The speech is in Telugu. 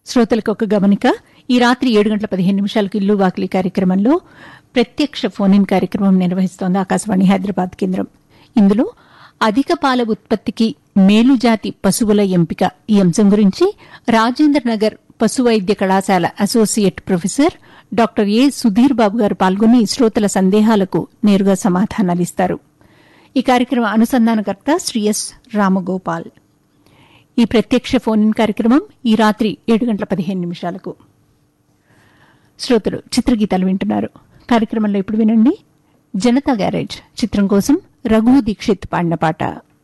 శ్రోతలకు ఒక గమనిక ఈ రాత్రి ఏడు గంటల పదిహేను నిమిషాలకు ఇల్లు వాకిలి కార్యక్రమంలో ప్రత్యక్ష ఫోన్ ఇన్ కార్యక్రమం నిర్వహిస్తోంది ఆకాశవాణి హైదరాబాద్ కేంద్రం ఇందులో అధిక పాల ఉత్పత్తికి మేలుజాతి పశువుల ఎంపిక ఈ అంశం గురించి రాజేంద్ర నగర్ పశు వైద్య కళాశాల associate professor doctor A Sudheer Babu గారు పాల్గొని శ్రోతల సందేహాలకు నేరుగా సమాధానాలిస్తారు ఈ కార్యక్రమ అనుసంధానకర్త శ్రీ ఎస్ రామగోపాల్ ఈ ప్రత్యక్ష ఫోన్ ఇన్ కార్యక్రమం ఈ రాత్రి ఏడు గంటల పదిహేను నిమిషాలకు శ్రోతలు చిత్రగీతాలు వింటున్నారు కార్యక్రమంలో ఇప్పుడు వినండి జనతా గ్యారేజ్ చిత్రం కోసం రఘు దీక్షిత్ పాడిన పాట